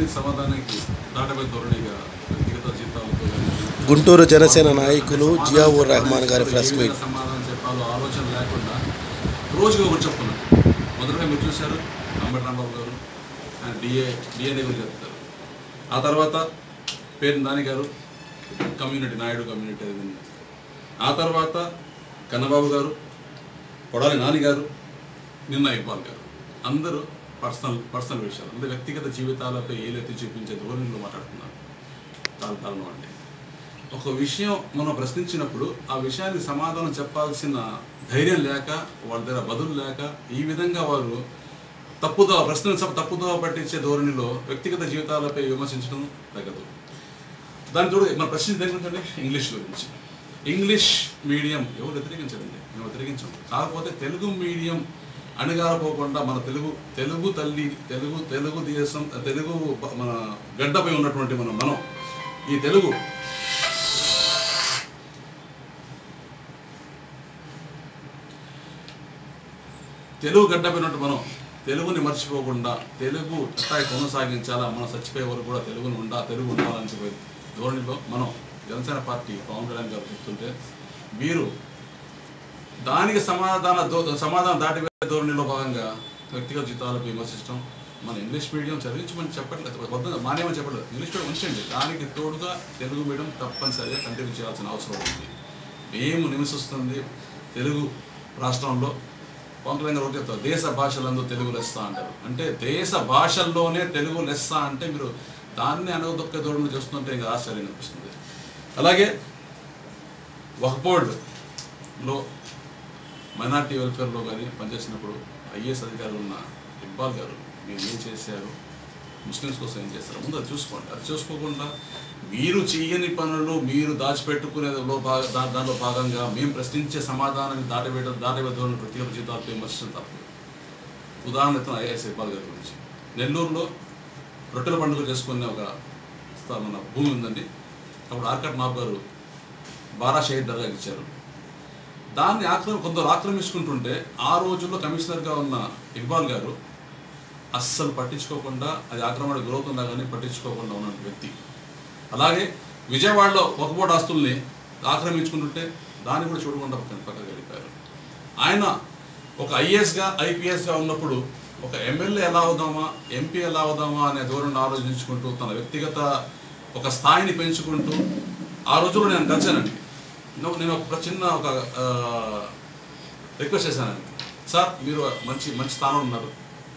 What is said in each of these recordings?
సమాధానానికి దాటబోయే ధోరణిగా వ్యక్తిగత జీతాలతో కానీ గుంటూరు జనసేన నాయకులు జియావుర్ రెహమాన్ గారి ప్రెస్ ఏ మీట్ విధంగా సమాధానం చెప్పాలో ఆలోచన లేకుండా రోజుగా ఒకటి చెప్తున్నారు మొదటగా మీరు చూశారు అంబటి రాంబాబు గారు ఆయన డిఏ డిఎన్ఏ గురించి చెప్తారు ఆ తర్వాత పేరు నాని గారు కమ్యూనిటీ నాయుడు కమ్యూనిటీ అది ఉంది. ఆ తర్వాత కన్నబాబు గారు కొడాలి నాని గారు నిన్న ఇక్బాల్ గారు అందరూ పర్సనల్ పర్సనల్ విషయాలు అంటే వ్యక్తిగత జీవితాలపై ఏలెత్తి చూపించే ధోరణిలో మాట్లాడుతున్నారు చాలా దారుణం అండి ఒక విషయం మనం ప్రశ్నించినప్పుడు ఆ విషయానికి సమాధానం చెప్పాల్సిన ధైర్యం లేక వాళ్ళ దగ్గర బదులు లేక ఈ విధంగా వారు తప్పుదో ప్రశ్న తప్పుదో పట్టించే ధోరణిలో వ్యక్తిగత జీవితాలపై విమర్శించడం తగ్గదు దాని తోడు మన ప్రశ్న దేని గురించి అంటే ఇంగ్లీష్ గురించి ఇంగ్లీష్ మీడియం ఎవరు వ్యతిరేకించండి మేము వ్యతిరేకించాం కాకపోతే తెలుగు మీడియం అణగారిపోకుండా మన తెలుగు తెలుగు తల్లి తెలుగు తెలుగు దేశం తెలుగు బ- మన గడ్డపై ఉన్నటువంటి మన మనం ఈ తెలుగు తెలుగు గడ్డపోయినట్టు మనం తెలుగుని మర్చిపోకుండా తెలుగు ఎట్లా కొనసాగించాలా మనం చచ్చిపోయే వరకు కూడా తెలుగుని ఉండా తెలుగు ఉండాలని చెప్పే ధోరణిలో మనం జనసేన పార్టీ పవన్ కళ్యాణ్ గారు చెప్తుంటే మీరు దానికి సమాధాన దో- సమాధానం దాటిపోయే ధోరణిలో భాగంగా వ్యక్తిగత జీతాలకు విమర్శించడం మన ఇంగ్లీష్ మీడియం చదివించమని చెప్పట్లేదు వద్ద మానేమని చెప్పట్లేదు ఇంగ్లీష్ మీడియం ఉంచండి దానికి తోడుగా తెలుగు మీడియం తప్పనిసరిగా కంటిన్యూ చేయాల్సిన అవసరం ఉంది మేము నివసిస్తుంది తెలుగు రాష్ట్రంలో పవన్ కళ్యాణ్ గారు ఒకటి చెప్తారు దేశ భాషలందు తెలుగు లెస్స అంటారు అంటే దేశ భాషల్లోనే తెలుగు లెస్స అంటే మీరు దాన్ని అనగదొక్క ధోరణి చేస్తుంటే ఇంకా ఆశ్చర్యం అనిపిస్తుంది అలాగే వక్ బోర్డులో మైనార్టీ వెల్ఫేర్లో కానీ పనిచేసినప్పుడు ఐఏఎస్ అధికారులు ఉన్న ఇక్బాల్ గారు మీరు ఏం చేశారు ముస్లిమ్స్ కోసం ఏం చేస్తారు ముందు అది చూసుకోండి అది చూసుకోకుండా మీరు చేయని పనులు మీరు దాచిపెట్టుకునేలో భాగ దా- దానిలో భాగంగా మేము ప్రశ్నించే సమాధానాన్ని దాటవేయడం దాటవేద్దామని వ్యక్తిగత జీతాలతో విమర్శించడం తప్పు ఉదాహరణకు ఐఏఎస్ ఇక్బాల్ గారి గురించి నెల్లూరులో రొట్టెల పండుగ చేసుకునే ఒక స్థ- మన భూమి ఉందండి అప్పుడు ఆర్కట్ నాబ్ గారు బారా షహీద్ దర్గా ఇచ్చారు దాన్ని ఆక్రమ కొందరు ఆక్రమించుకుంటుంటే ఆ రోజుల్లో కమిషనర్గా ఉన్న ఇక్బాల్ గారు అస్సలు పట్టించుకోకుండా అది ఆక్రమణ గురవుతున్నా కానీ పట్టించుకోకుండా ఉన్న వ్యక్తి అలాగే విజయవాడలో ఒకబోటు ఆస్తుల్ని ఆక్రమించుకుంటుంటే దాన్ని కూడా చూడకుండా పక్కన పక్కకి వెళ్ళిపోయారు ఆయన ఒక ఐఏఎస్గా ఐపీఎస్గా ఉన్నప్పుడు ఒక ఎమ్మెల్యే ఎలా అవుదామా ఎంపీ ఎలా అవుదామా అనే ధోరణి ఆలోచించుకుంటూ తన వ్యక్తిగత ఒక స్థాయిని పెంచుకుంటూ ఆ రోజుల్లో నేను కలిశానండి నేను నేను ఒక చిన్న ఒక ఆ, రిక్వెస్ట్ చేశానండి సార్ మీరు మంచి మంచి స్థానంలో ఉన్నారు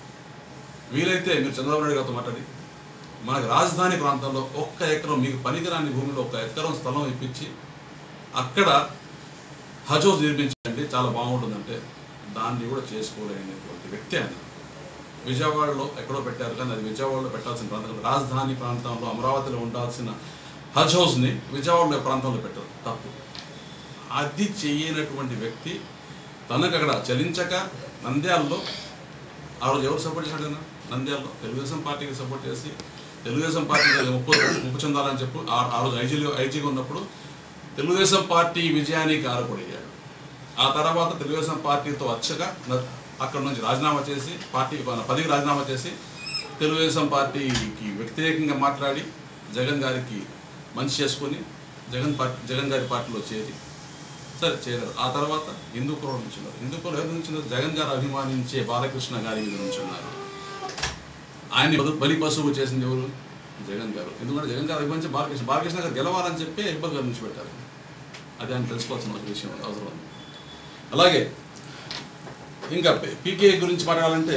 వీలైతే మీరు చంద్రబాబు నాయుడు గారితో మాట్లాడి మనకు రాజధాని ప్రాంతంలో ఒక్క ఎకరం మీకు పనికిరాని భూమిలో ఒక్క ఎకరం స్థలం ఇప్పించి అక్కడ హజ్ హౌస్ నిర్మించండి చాలా బాగుంటుందంటే దాన్ని కూడా చేసుకోలేనటువంటి వ్యక్తి ఆయన విజయవాడలో ఎక్కడో పెట్టారు కానీ అది విజయవాడలో పెట్టాల్సిన ప్రాంతం కాదు. రాజధాని ప్రాంతంలో అమరావతిలో ఉండాల్సిన హజ్ హౌస్ని విజయవాడలో ప్రాంతంలో పెట్టారు తప్పు అది చేయనటువంటి వ్యక్తి తనకు అక్కడ చలించక నంద్యాలలో ఆ రోజు ఎవరు సపోర్ట్ చేశాడు ఆయన నంద్యాలలో తెలుగుదేశం పార్టీకి సపోర్ట్ చేసి తెలుగుదేశం పార్టీకి ముప్పు ముప్పు చెందాలని చెప్పు ఆ ఆ రోజు ఐజీలో ఐజీగా ఉన్నప్పుడు తెలుగుదేశం పార్టీ విజయానికి కారకుడయ్యాడు ఆ తర్వాత తెలుగుదేశం పార్టీతో వచ్చగా న- అక్కడ నుంచి రాజీనామా చేసి పార్టీ మన పదవికి రాజీనామా చేసి తెలుగుదేశం పార్టీకి వ్యతిరేకంగా మాట్లాడి జగన్ గారికి మంచి చేసుకొని జగన్ పార్టీ జగన్ గారి పార్టీలో చేరి సరే చేయలేరు ఆ తర్వాత హిందూపురం నుంచి ఉన్నారు హిందూపురం ఎవరి నుంచి ఉన్నారు జగన్ గారు అభిమానించే బాలకృష్ణ గారి మీద నుంచి ఉన్నారు ఆయన్ని బదు- బలి పశువు చేసింది ఎవరు జగన్ గారు ఎందుకంటే జగన్ గారు అభిమానించే బాలకృష్ణ బాలకృష్ణ గారు గెలవాలని చెప్పి ఇబ్బంది గారి నుంచి పెట్టారు అది ఆయన తెలుసుకోవాల్సిన ఒక విషయం అవసరం ఉంది. అలాగే ఇంకా పీకే గురించి మాట్లాడాలంటే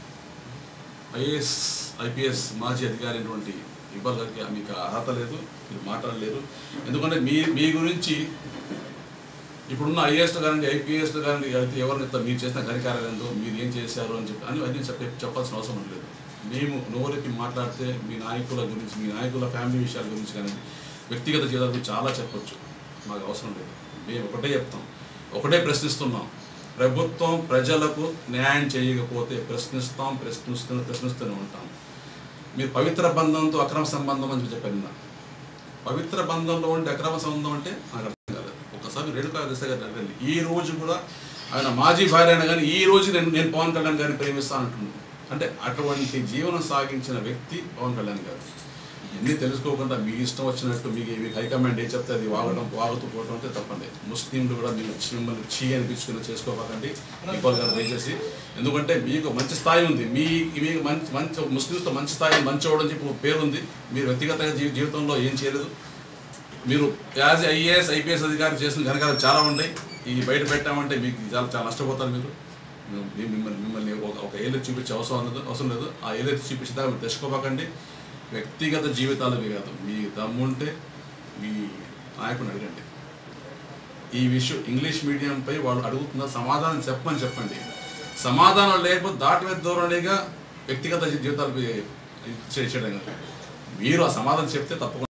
ఐఏఎస్ ఐపీఎస్ మాజీ అధికారి అయినటువంటి ఇబ్బంది గారికి మీకు అర్హత లేదు మీరు మాట్లాడలేరు ఎందుకంటే మీ మీ గురించి ఇప్పుడున్న ఐఏఎస్ కానీ ఐపీఎస్ కానీ అయితే ఎవరిని ఇస్తారు మీరు చేసిన ఘనకార్యాలు మీరు ఏం చేశారు అని చెప్పి అని అన్నీ చెప్పే చెప్పాల్సిన అవసరం లేదు మేము నోరెత్తి మాట్లాడితే మీ నాయకుల గురించి మీ నాయకుల ఫ్యామిలీ విషయాల గురించి కానీ వ్యక్తిగత జీవితాల గురించి చాలా చెప్పొచ్చు మాకు అవసరం లేదు మేము ఒకటే చెప్తాం ఒకటే ప్రశ్నిస్తున్నాం ప్రభుత్వం ప్రజలకు న్యాయం చేయకపోతే ప్రశ్నిస్తాం ప్రశ్నిస్తూ ప్రశ్నిస్తూనే ఉంటాం మీరు పవిత్ర బంధంతో అక్రమ సంబంధం అని చెప్పారు ఇందాక. పవిత్ర బంధంలో ఉండే అక్రమ సంబంధం అంటే నాకు అర్థం కాలేదు ఒకసారి రేణుకా దశ గారు అడగండి ఈ రోజు కూడా ఆయన మాజీ భార్య అయినా కానీ ఈ రోజు నేను నేను పవన్ కళ్యాణ్ గారిని ప్రేమిస్తాను అంటున్నాను అంటే అటువంటి జీవనం సాగించిన వ్యక్తి పవన్ కళ్యాణ్ గారు ఇవన్నీ తెలుసుకోకుండా మీ ఇష్టం వచ్చినట్టు మీకు మీకు హైకమాండ్ ఏం చెప్తే అది వాగడం వాగుతూ పోవడం అంటే తప్పండి ముస్లింలు కూడా మీరు మిమ్మల్ని చీ అనిపించుకుని చేసుకోకండి ఇక్బాల్ గారు దయచేసి ఎందుకంటే మీకు మంచి స్థాయి ఉంది మీ మీకు మంచి మంచి ముస్లింస్తో మంచి స్థాయి మంచివాడు అని చెప్పి ఒక పేరు ఉంది మీరు వ్యక్తిగతంగా జీ జీవితంలో ఏం చేయలేదు మీరు యాజ్ ఐఏఎస్ ఐపీఎస్ అధికారి చేసిన ఘనకాలు చాలా ఉంటాయి ఈ బయట పెట్టామంటే మీకు చాలా చాలా నష్టపోతారు మీరు మీ- మీ- మిమ్మల్ని మిమ్మల్ని ఒక ఒక ఏళ్ళు చూపించే అవసరం లేదు అవసరం లేదు ఆ ఏళ్ళు చూపించేదాకా మీరు తెచ్చుకోబాకండి వ్యక్తిగత జీవితాలవి కాదు మీ దమ్ముంటే మీ నాయకుని అడగండి ఈ విషయం ఇంగ్లీష్ మీడియంపై వాళ్ళు అడుగుతున్న సమాధానం చెప్పమని చెప్పండి సమాధానం లేకపోతే దాటి ధోరణిగా వ్యక్తిగత జీవితాలపై చేయడం కాదు. మీరు ఆ సమాధానం చెప్తే తప్పకుండా